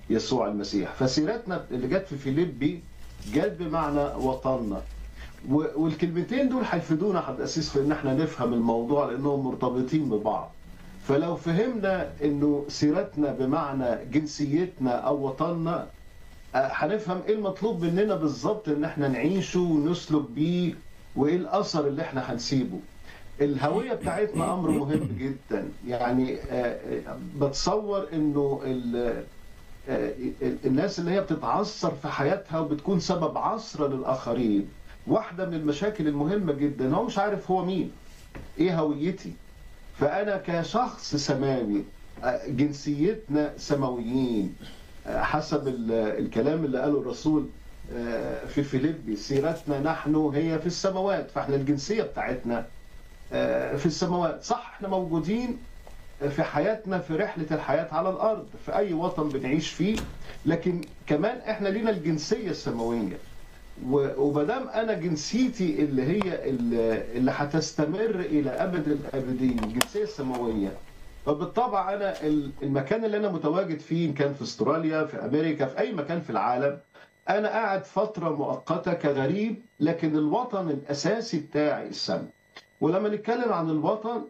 يسوع المسيح فسيرتنا اللي جت في فيليبي جت بمعنى وطننا و- والكلمتين دول هيفيدونا حد اساس في ان احنا نفهم الموضوع لانهم مرتبطين ببعض فلو فهمنا انه سيرتنا بمعنى جنسيتنا او وطننا آه، هنفهم ايه المطلوب مننا بالظبط ان احنا نعيشه ونسلك بيه وايه الاثر اللي احنا هنسيبه الهويه بتاعتنا امر مهم جدا يعني آه، آه، بتصور انه ال- آه، الناس اللي هي بتتعثر في حياتها وبتكون سبب عثره للاخرين واحده من المشاكل المهمه جدا هو مش عارف هو مين ايه هويتي فانا كشخص سماوي آه، جنسيتنا سماويين آه، حسب ال- الكلام اللي قاله الرسول آه، في فيليبي سيرتنا نحن هي في السماوات فاحنا الجنسيه بتاعتنا آه، في السماوات صح احنا موجودين في حياتنا في رحلة الحياة على الأرض في أي وطن بنعيش فيه لكن كمان إحنا لينا الجنسية السماوية ومادام أنا جنسيتي اللي هي اللي اللي هتستمر إلى أبد الآبدين الجنسية السماوية فبالطبع أنا ال- المكان اللي أنا متواجد فيه إن كان في استراليا في أمريكا في أي مكان في العالم أنا قاعد فترة مؤقتة كغريب لكن الوطن الأساسي بتاعي السماء ولما نتكلم عن الوطن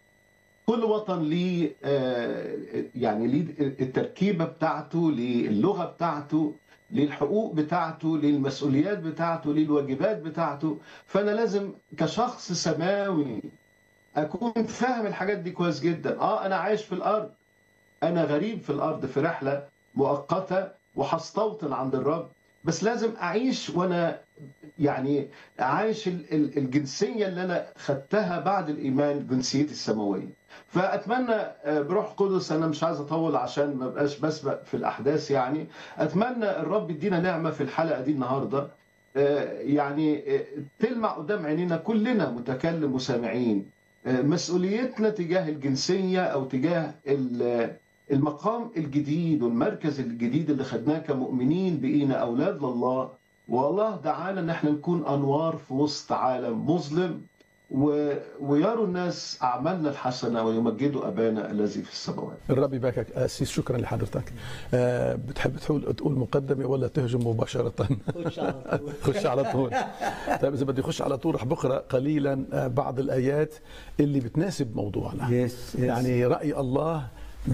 كل وطن ليه آه، يعني ليه التركيبه بتاعته ليه اللغه بتاعته ليه الحقوق بتاعته ليه المسؤوليات بتاعته ليه الواجبات بتاعته فانا لازم كشخص سماوي اكون فاهم الحاجات دي كويس جدا اه انا عايش في الارض انا غريب في الارض في رحله مؤقته وهستوطن عند الرب بس لازم اعيش وانا يعني عايش ال- ال- الجنسيه اللي انا خدتها بعد الايمان جنسيتي السماويه فاتمنى آه، بروح قدس انا مش عايز اطول عشان ما بقاش بسبق في الاحداث يعني اتمنى الرب يدينا نعمه في الحلقه دي النهارده آه، يعني آه، تلمع قدام عينينا كلنا متكلم وسامعين آه، مسؤوليتنا تجاه الجنسيه او تجاه ال- المقام الجديد والمركز الجديد اللي خدناه كمؤمنين بقينا اولاد لله والله دعانا ان احنا نكون انوار في وسط عالم مظلم و... ويروا الناس اعمالنا الحسنه ويمجدوا ابانا الذي في السماوات الرب يباركك أسيس شكرا لحضرتك آه، بتحب تقول تقول مقدمة ولا تهجم مباشرة خش على طول. خش على طول طيب إذا بدي أخش على طول رح بقرأ قليلا آه، بعض الآيات اللي بتناسب موضوعنا يس يس. يعني رأي الله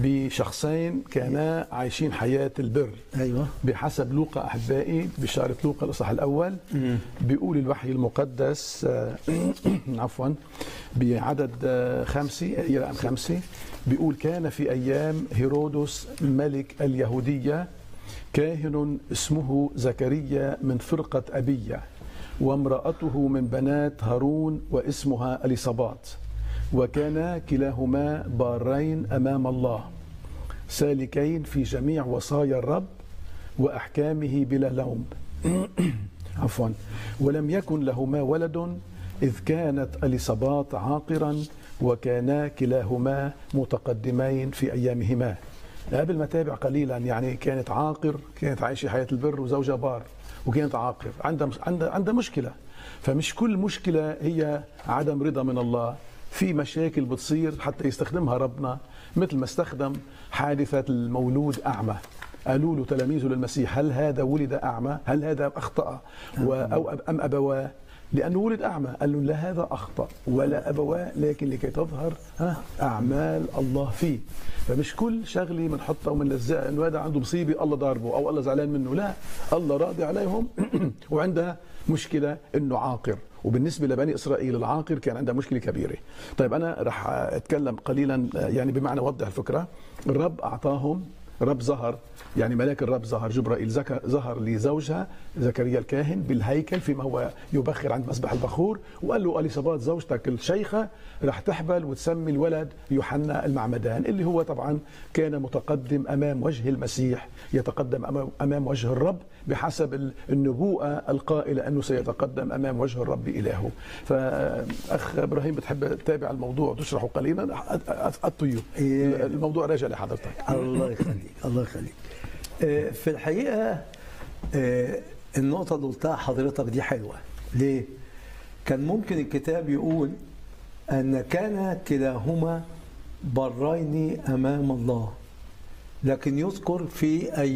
بشخصين كانا عايشين حياة البر ايوه بحسب لوقا أحبائي بشارة لوقا الإصحاح الأول بيقول الوحي المقدس آه، عفوا بعدد آه، خمسة آية رقم خمسة بيقول كان في أيام هيرودس ملك اليهودية كاهن اسمه زكريا من فرقة أبية وامرأته من بنات هارون واسمها اليصابات وكانا كلاهما بارين أمام الله سالكين في جميع وصايا الرب واحكامه بلا لوم عفوا ولم يكن لهما ولد اذ كانت اليصابات عاقرا وكانا كلاهما متقدمين في ايامهما قبل ما تابع قليلا يعني كانت عاقر كانت عايشه حياه البر وزوجها بار وكانت عاقر عندها عندها عندها مشكله فمش كل مشكله هي عدم رضا من الله في مشاكل بتصير حتى يستخدمها ربنا مثل ما استخدم حادثة المولود أعمى قالوا له تلاميذه للمسيح هل هذا ولد أعمى هل هذا أخطأ و- أو أب- أم أبواه لأنه ولد أعمى قال له لا هذا أخطأ ولا أبواه لكن لكي تظهر ها أعمال الله فيه فمش كل شغلة بنحطها ومنلزقها إنه هذا عنده مصيبة الله ضاربه أو الله زعلان منه لا الله راضي عليهم وعندها مشكلة إنه عاقر وبالنسبه لبني اسرائيل العاقر كان عندها مشكله كبيره. طيب انا راح اتكلم قليلا يعني بمعنى اوضح الفكره، الرب اعطاهم رب ظهر يعني ملاك الرب ظهر جبرائيل زك- ظهر لزوجها زكريا الكاهن بالهيكل فيما هو يبخر عند مسبح البخور وقال له اليصابات زوجتك الشيخه رح تحبل وتسمي الولد يوحنا المعمدان اللي هو طبعا كان متقدم امام وجه المسيح يتقدم أمام- امام وجه الرب بحسب ال- النبوءه القائله انه سيتقدم امام وجه الرب الهه. فاخ ابراهيم بتحب تتابع الموضوع وتشرحه قليلا اطيب إيه. الموضوع راجع لحضرتك. الله يخليك الله يخليك آه، في الحقيقه آه، النقطه اللي قلتها حضرتك دي حلوه ليه كان ممكن الكتاب يقول ان كان كلاهما برين امام الله لكن يذكر في اي